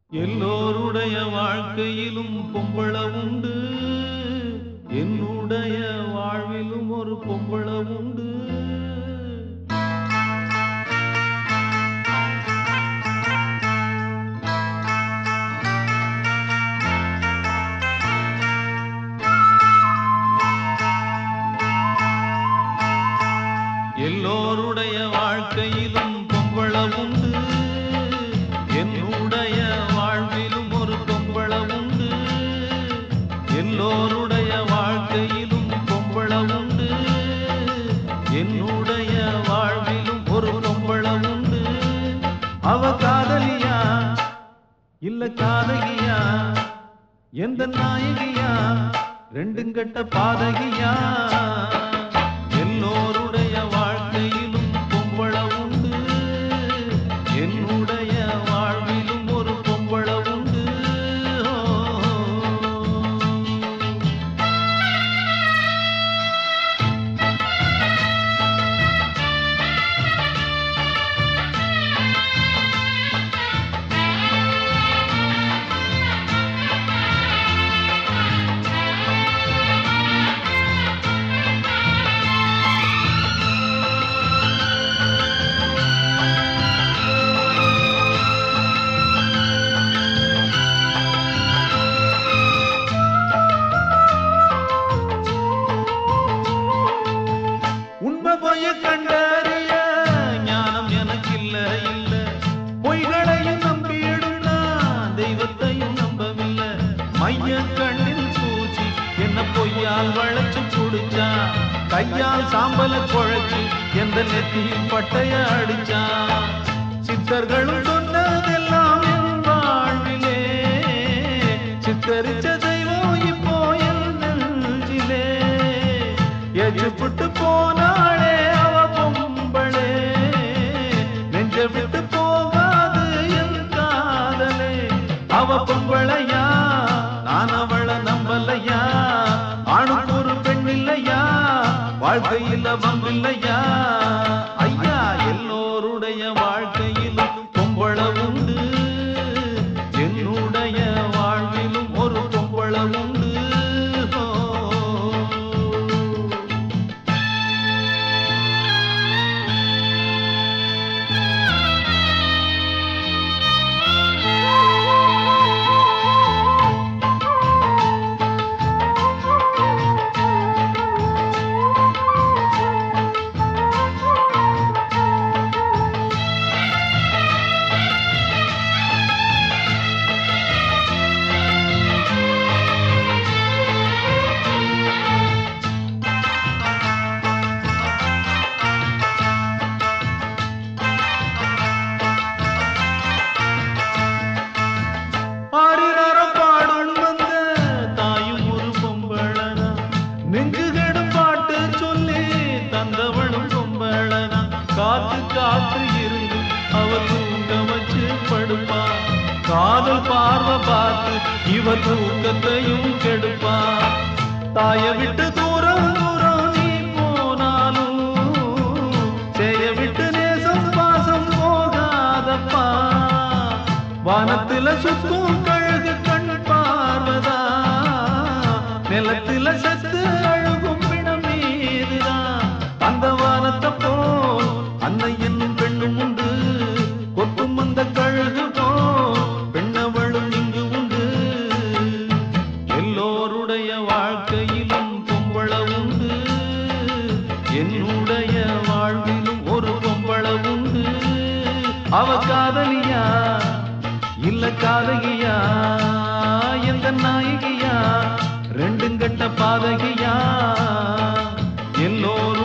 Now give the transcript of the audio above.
எல்லோருடைய வாழ்க்கையிலும் பொம்பள உண்டு என்னுடைய வாழ்விலும் ஒரு பொம்பள உண்டு எல்லோருடைய வாழ்க்கையிலும் பொம்பள உண்டு என்னுடைய வாழ்விலும் ஒரு பொம்பள உண்டு எல்லோருடைய வாழ்க்கையிலும் பொம்பள உண்டு என்னுடைய வாழ்விலும் ஒரு பொம்பள உண்டு அவ காதலியா இல்ல காதகியா எந்த நாயகியா ரெண்டும் கட்ட பாதகியா எல்லோருடைய வாழ்க்கையிலும் பொம்பள உண்டு என்னுடைய வாழ்விலும் ஒரு பொம்பள உண்டு உண்மை பொய்ய கண்டறிய ஞானம் எனக்கு இல்ல இல்ல பொய்களையும் நம்பிடும் நான் தெய்வத்தையும் நம்பவில்லை மைய கண்ணில் பூச்சி என்ன பொய்யால் வளைச்சு புடிச்சா கையால் சாம்பல குழைச்சு எந்த நெத்தியில் பட்டைய அடிச்சா சித்தர்களும் சொன்னதெல்லாம் என் வாழ்விலே சித்தரிச்ச தெய்வம் இப்போ என் நெஞ்சிலே எஜுப்புட்டு போனாளே அவ பொம்பளே நெஞ்ச விட்டு போகாது என் காதலே அவ பொம்பளையா நான் அவளை நம்பலையா ஆணுக்கு ஒரு பெண் இல்லையா வாழ்க்கையில் வம்பில்லையா ஐயா எல்லோருடைய வாழ்க்கையிலும் பொம்பள உண்டு என்னுடைய வாழ்விலும் ஒரு பொம்பள உண்டு ஓ. ஆரிராரம் பாடும் வந்த தாயும் ஒரு பொம்பளனா நெஞ்சு கெடும் பாட்டு சொல்லி தந்தவளும் பொம்பளனா காத்து காத்து இருந்து அவ தூங்க வச்சு படுப்பா காதல் பார்வை பார்த்து இவ தூக்கத்தையும் கெடுப்பா தாய விட்டு தூரம் தூரம் நீ போனாலும் செய்ய விட்டு நேசம் பாசம் போகாதப்பா வானத்தில சுத்தும் கழுகு கண் பார்வதா நிலத்தில செத்து அழுகும் பிணம் மீதுதான் அந்த வானத்தை போல் அன்னை என்னும் பெண்ணும் உண்டு கொத்தும் அந்த கழுகு போல் பெண்ணவளும் இங்கு உண்டு எல்லோருடைய வாழ்க்கையிலும் பொம்பள உண்டு என்னுடைய வாழ்விலும் ஒரு பொம்பள உண்டு அவ காதலியா இல்ல காதகியா எந்த நாயகியா ரெண்டும் கட்ட பாதகியா எல்லோரும்